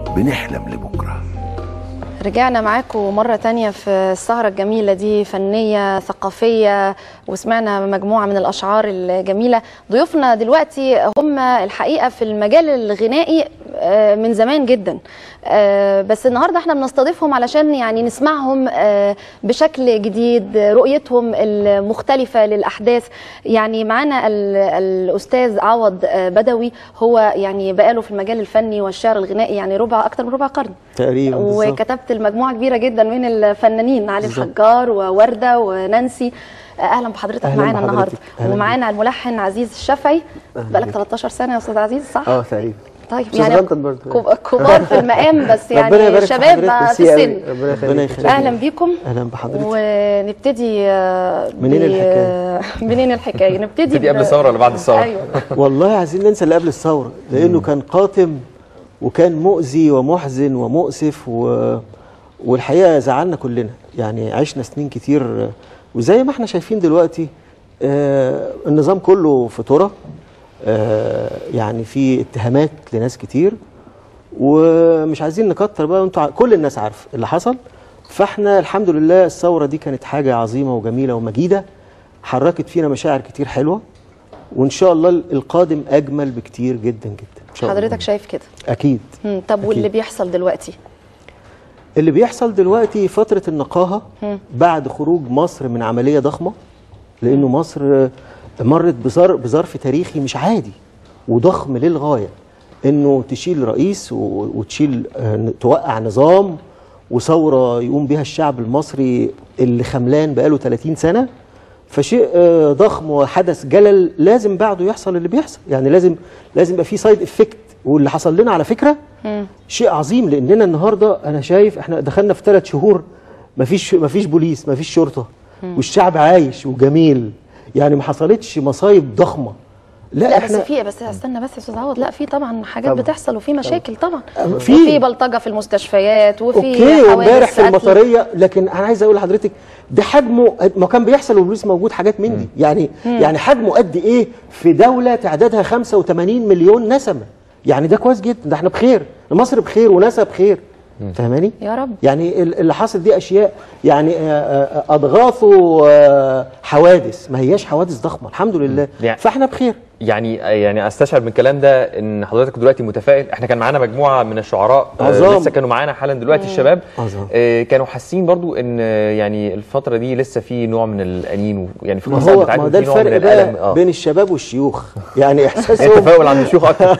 بنحلم لبكره رجعنا معاكم مرة تانية في السهرة الجميلة دي فنية ثقافية وسمعنا مجموعة من الأشعار الجميلة ضيوفنا دلوقتي هم الحقيقة في المجال الغنائي آه، من زمان جدا آه، بس النهاردة احنا بنستضيفهم علشان يعني نسمعهم آه، بشكل جديد رؤيتهم المختلفة للأحداث يعني معانا ال- الأستاذ عوض آه، بدوي هو يعني بقاله في المجال الفني والشعر الغنائي يعني ربع أكتر من ربع قرن تقريبا بالظبط. وكتبت المجموعه كبيره جدا من الفنانين علي بالظبط. الحجار وورده ونانسي اهلا بحضرتك أهلاً معانا بحضرتك. النهارده أهلاً ومعانا الملحن عزيز الشافعي أهلاً بقالك بيك. 13 سنه يا استاذ عزيز صح؟ اه تقريبا طيب أستاذ يعني غلطن برضه. كب- كبار في المقام بس ربنا يعني يبارك في شباب حضرتك. بقى في ميرسي أوي. السن ربنا يخليك اهلا بيكم اهلا بحضرتك ونبتدي آه، منين ب- الحكاية؟ منين الحكايه نبتدي نبتدي قبل ب- الثورة ولا بعد الثورة؟ ايوه والله عايزين ننسى اللي قبل الثوره لانه كان قاتم وكان مؤذي ومحزن ومؤسف و... والحقيقه زعلنا كلنا يعني عشنا سنين كتير وزي ما احنا شايفين دلوقتي آه النظام كله في ترى آه يعني في اتهامات لناس كتير ومش عايزين نكتر بقى وانتوا ع- كل الناس عارفه اللي حصل فاحنا الحمد لله الثوره دي كانت حاجه عظيمه وجميله ومجيده حركت فينا مشاعر كتير حلوه وان شاء الله القادم اجمل بكتير جدا جدا ان شاء الله حضرتك شايف كده اكيد مم، طب واللي أكيد. بيحصل دلوقتي اللي بيحصل دلوقتي فتره النقاهه بعد خروج مصر من عمليه ضخمه لانه مصر مرت بظر- بظرف تاريخي مش عادي وضخم للغايه انه تشيل رئيس و- وتشيل آه، توقع نظام وثوره يقوم بها الشعب المصري اللي خملان بقاله 30 سنه فشيء آه، ضخم وحدث جلل لازم بعده يحصل اللي بيحصل يعني لازم لازم يبقى في سايد افكت واللي حصل لنا على فكره شيء عظيم لاننا النهارده انا شايف احنا دخلنا في ثلاث شهور مفيش مفيش بوليس مفيش شرطه والشعب عايش وجميل يعني ما حصلتش مصايب ضخمه لا, لا بس احنا في بس استنى بس يا استاذ عوض لا في طبعا حاجات طبعا. بتحصل وفي مشاكل طبعا في- وفي بلطجه في المستشفيات وفي اوكي حوادث وامبارح في قتل. المطريه لكن انا عايز اقول لحضرتك ده حجمه ما كان بيحصل والبوليس موجود حاجات من دي يعني يعني حجمه قد ايه في دوله تعدادها 85 مليون نسمه يعني ده كويس جدا ده احنا بخير مصر بخير وناسها بخير فاهماني يا رب يعني ال- اللي حاصل دي اشياء يعني آه، آه، اضغاثه آه، حوادث ما هياش حوادث ضخمه الحمد لله يعني- فاحنا بخير يعني يعني استشعر من الكلام ده ان حضرتك دلوقتي متفائل احنا كان معانا مجموعه من الشعراء آه، عظام. لسه كانوا معانا حالا دلوقتي الشباب عظام. آه، كانوا حاسين برضو ان آه، يعني الفتره دي لسه في نوع من الانين و- يعني في ما القصائد هو ما بتاعتهم هو ده في نوع من الفرق الالم بقى بين الشباب والشيوخ يعني احساسهم التفاؤل عند الشيوخ اكتر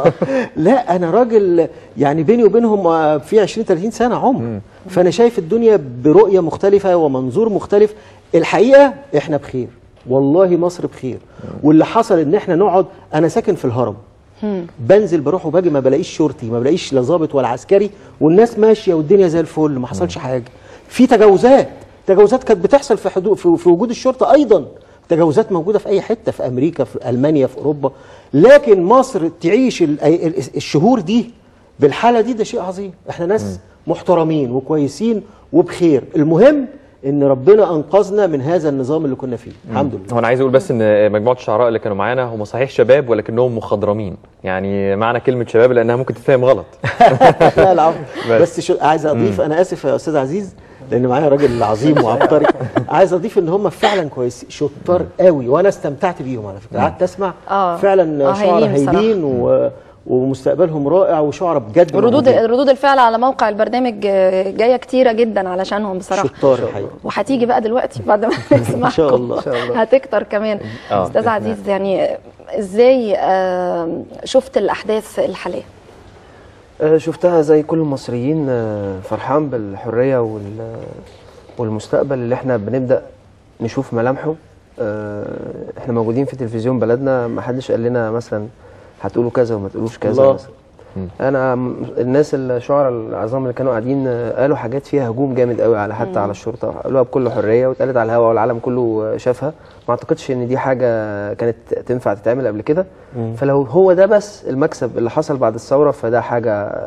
لا انا راجل يعني بيني وبينهم آه، في 20 30 سنه عمر فانا شايف الدنيا برؤيه مختلفه ومنظور مختلف الحقيقه احنا بخير والله مصر بخير واللي حصل ان احنا نقعد انا ساكن في الهرم بنزل بروح وباجي ما بلاقيش شرطي ما بلاقيش لا ظابط ولا عسكري والناس ماشيه والدنيا زي الفل ما حصلش حاجه في تجاوزات تجاوزات كانت بتحصل في حدود في, في وجود الشرطه ايضا تجاوزات موجوده في اي حته في امريكا في المانيا في اوروبا لكن مصر تعيش ال- ال- الشهور دي بالحاله دي ده شيء عظيم احنا ناس محترمين وكويسين وبخير المهم ان ربنا انقذنا من هذا النظام اللي كنا فيه الحمد لله هو انا عايز اقول بس ان مجموعه الشعراء اللي كانوا معانا هم صحيح شباب ولكنهم مخضرمين يعني معنى كلمه شباب لانها ممكن تتفهم غلط لا العفو بس. بس شو عايز اضيف انا اسف يا استاذ عزيز لان معايا راجل عظيم وعبقري عايز اضيف ان هم فعلا كويسين شطار قوي وانا استمتعت بيهم على فكره قعدت اسمع آه. فعلا آه، شعراء هايلين بصراحة. هايلين و... ومستقبلهم رائع وشعراء بجد ردود موهوبين. ردود الفعل على موقع البرنامج آه، جايه كتيره جدا علشانهم بصراحه شطار الحقيقه وهتيجي بقى دلوقتي بعد ما نسمعكم شاء الله. إن شاء الله. هتكتر كمان آه، استاذ بإذن عزيز يعني ازاي آه، شفت الاحداث الحاليه آه، شفتها زي كل المصريين آه، فرحان بالحرية وال- والمستقبل اللي احنا بنبدأ نشوف ملامحه آه، احنا موجودين في تلفزيون بلدنا ما حدش قال لنا مثلا هتقولوا كذا وما تقولوش كذا الله. مثلا انا م- الناس الشعراء العظام اللي كانوا قاعدين آه، قالوا حاجات فيها هجوم جامد قوي على حتى على الشرطه قالوها بكل حريه واتقالت على الهواء والعالم كله آه، شافها ما اعتقدش ان دي حاجه كانت تنفع تتعمل قبل كده فلو هو ده بس المكسب اللي حصل بعد الثوره فده حاجه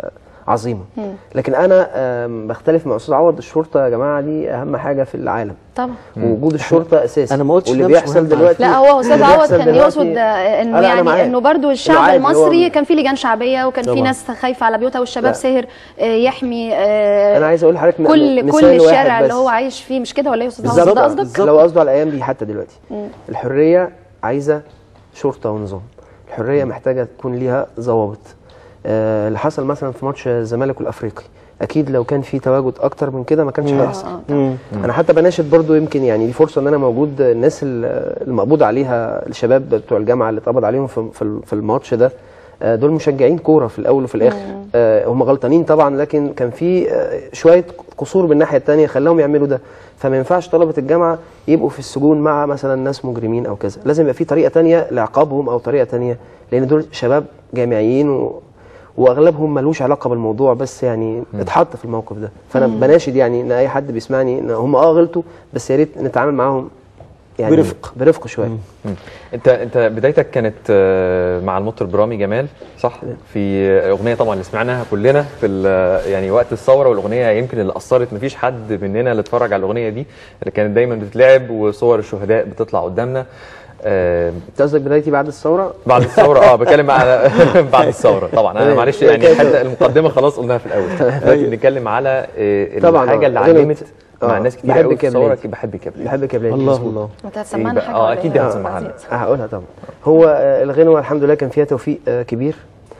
عظيمه لكن انا آم، بختلف مع استاذ عوض الشرطه يا جماعه دي اهم حاجه في العالم طبعا ووجود الشرطه اساسي أنا ما قلتش واللي ده مش بيحصل مهم. دلوقتي لا هو استاذ اللي عوض بيحصل كان دلوقتي- يقصد آه، انه لا، أنا يعني معاك. انه برضو إنه الشعب عادي، هو- المصري كان في لجان شعبيه وكان في طبعا. ناس خايفه على بيوتها والشباب لا. سهر آه، يحمي آه، انا عايز اقول لحضرتك م- كل مثال كل واحد الشارع اللي بس. هو عايش فيه مش كده ولا ايه يا استاذ عوض بالظبط. ده قصدك بالظبط. لو قصده على الايام دي حتى دلوقتي الحريه عايزه شرطه ونظام الحريه محتاجه تكون ليها ضوابط آه، اللي حصل مثلا في ماتش الزمالك والافريقي اكيد لو كان في تواجد اكتر من كده ما كانش هيحصل آه، انا حتى بناشد برضو يمكن يعني دي فرصه ان انا موجود الناس ال- المقبوض عليها الشباب بتوع الجامعه اللي اتقبض عليهم في في- في الماتش ده آه، دول مشجعين كوره في الاول وفي الاخر آه، هم غلطانين طبعا لكن كان في آه، شويه قصور من الناحيه الثانيه خلاهم يعملوا ده فما ينفعش طلبه الجامعه يبقوا في السجون مع مثلا ناس مجرمين او كذا لازم يبقى في طريقه تانية لعقابهم او طريقه تانية لان دول شباب جامعيين و واغلبهم ملوش علاقه بالموضوع بس يعني اتحط في الموقف ده فانا بناشد يعني ان اي حد بيسمعني ان هم اه غلطوا بس يا ريت نتعامل معاهم يعني برفق. برفق شويه مم. انت انت بدايتك كانت آه، مع المطرب رامي جمال صح في اغنيه طبعا اللي سمعناها كلنا في ال- يعني وقت الثوره والاغنيه يمكن اللي اثرت مفيش حد مننا اللي اتفرج على الاغنيه دي اللي كانت دايما بتتلعب وصور الشهداء بتطلع قدامنا آه، انت قصدك بدايتي بعد الثوره بعد الثوره اه بتكلم على بعد الثوره طبعا انا تمام. معلش يعني كده. حتى المقدمه خلاص قلناها في الاول دلوقتي بنتكلم على آه، طبعاً، الحاجه اللي آه. علمت مع آه. ناس كتير بحبك قوي في يا الثوره بلادي. بحبك يا بلادي بحبك يا بلادي الله مظبوط. الله انت هتسمعنا إيه بقى؟ حاجه اه ولا اكيد إيه؟ دي هتسمعها عزيز؟ هقولها طبعا هو آه، الغنوه الحمد لله كان فيها توفيق آه، كبير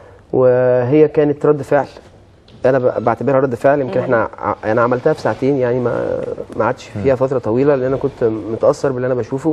وهي كانت رد فعل انا ب- بعتبرها رد فعل يمكن احنا ع- انا عملتها في ساعتين يعني ما ما عادش فيها فتره طويله لان انا كنت متاثر باللي انا بشوفه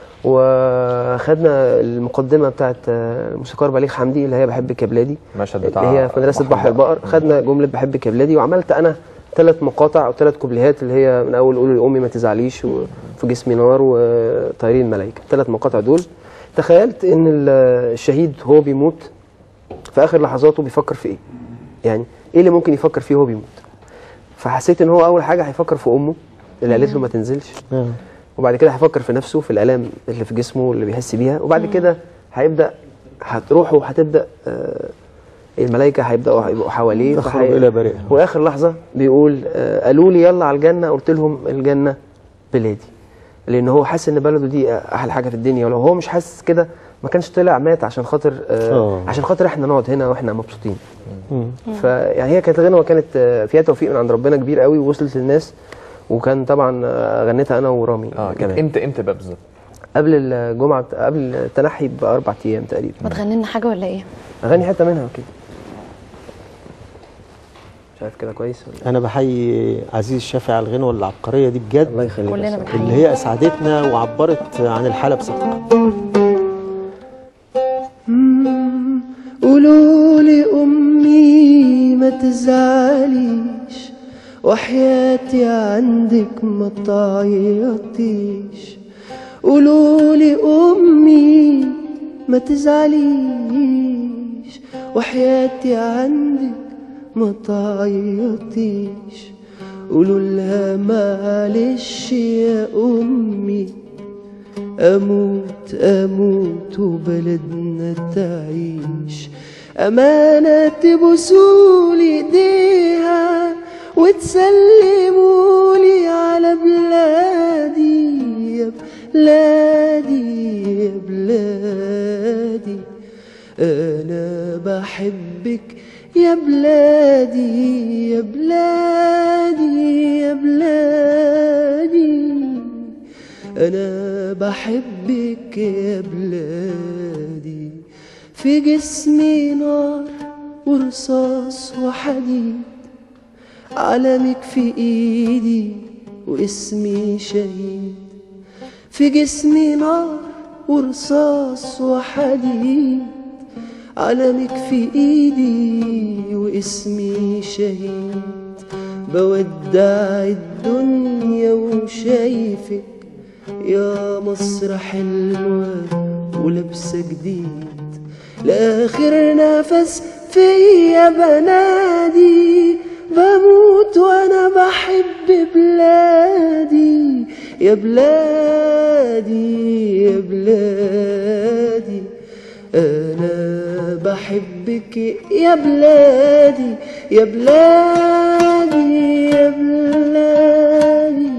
وخدنا المقدمه بتاعت آه، الموسيقار بليغ حمدي اللي هي بحبك يا بلادي المشهد اللي بتاع هي في مدرسه بحر البقر خدنا جمله بحبك يا بلادي وعملت انا ثلاث مقاطع او ثلاث كوبليهات اللي هي من اول قولي لامي ما تزعليش وفي جسمي نار وطايرين الملائكه الثلاث مقاطع دول تخيلت ان ال- الشهيد هو بيموت في اخر لحظاته بيفكر في ايه يعني ايه اللي ممكن يفكر فيه وهو بيموت فحسيت ان هو اول حاجه هيفكر في امه اللي قالت له ما تنزلش آه. وبعد كده هيفكر في نفسه في الالام اللي في جسمه اللي بيحس بيها وبعد كده هيبدا هتروح وهتبدا آه، الملائكه هيبداوا يبقوا حواليه تخرج فهي- إلى بريئها. واخر لحظه بيقول آه، قالوا لي يلا على الجنه قلت لهم الجنه بلادي لان هو حاسس ان بلده دي احلى حاجه في الدنيا ولو هو مش حاسس كده ما كانش طلع مات عشان خاطر آه آه. عشان خاطر احنا نقعد هنا واحنا مبسوطين فيعني هي كانت غنوه كانت آه، فيها توفيق من عند ربنا كبير قوي ووصلت للناس وكان طبعا آه، غنيتها انا ورامي اه كمان امتى امتى بقى بالظبط قبل الجمعه قبل التنحي باربع ايام تقريبا ما تغني لنا حاجه ولا ايه؟ اغني حته منها كده مش عارف كده كويس ولا انا بحيي عزيز الشافعي على الغنوه العبقريه دي بجد الله يخليك كلنا يا بنحييك. اللي هي اسعدتنا وعبرت عن الحاله بصدق قولوا لي امي ما تزعليش وحياتي عندك ما تعيطيش قولوا لي امي ما تزعليش وحياتي عندك ما تعيطيش قولوا لها معلش يا امي أموت أموت وبلدنا تعيش أمانة تبوسولي إيديها وتسلمولي على بلادي يا بلادي يا بلادي أنا بحبك يا بلادي يا بلادي يا بلادي أنا بحبك يا بلادي في جسمي نار ورصاص وحديد علمك في إيدي واسمي شهيد في جسمي نار ورصاص وحديد علمك في ايدي واسمي شهيد بودع الدنيا وشايفك يا مصر حلوة ولابسة جديد لآخر نفس فيا بنادي بموت وانا بحب بلادي يا بلادي يا بلادي أنا بحبك يا بلادي يا بلادي يا بلادي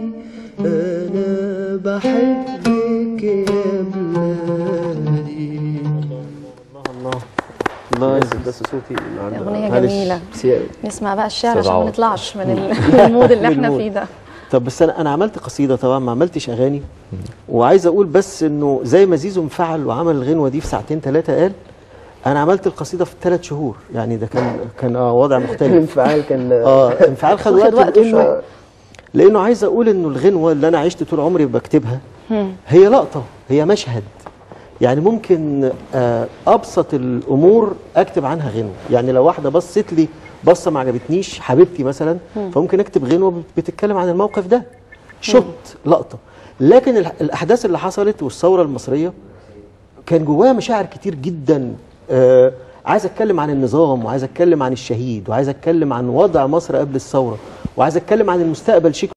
أنا بحبك يا بلادي الله الله يسعد بس صوتي النهارده أغنية معلش، جميلة. سيئة. نسمع بقى الشعر أستاذ عشان ما عوض. نطلعش من ال- من المود اللي من احنا المود. فيه ده طب بس انا انا عملت قصيده طبعا ما عملتش اغاني وعايز اقول بس انه زي ما زيزو انفعل وعمل الغنوه دي في ساعتين ثلاثه قال انا عملت القصيده في ثلاث شهور يعني ده كان كان آه وضع مختلف الانفعال كان اه انفعال خد واخد وقت وقته لانه شوية. لانه عايز اقول انه الغنوه اللي انا عشت طول عمري بكتبها هي لقطه هي مشهد يعني ممكن آه، ابسط الامور اكتب عنها غنوه يعني لو واحده بصت لي بصه ما عجبتنيش حبيبتي مثلا فممكن اكتب غنوه بتتكلم عن الموقف ده شوت لقطه لكن الح- الاحداث اللي حصلت والثوره المصريه كان جواها مشاعر كتير جدا آه عايز اتكلم عن النظام وعايز اتكلم عن الشهيد وعايز اتكلم عن وضع مصر قبل الثوره وعايز اتكلم عن المستقبل شكله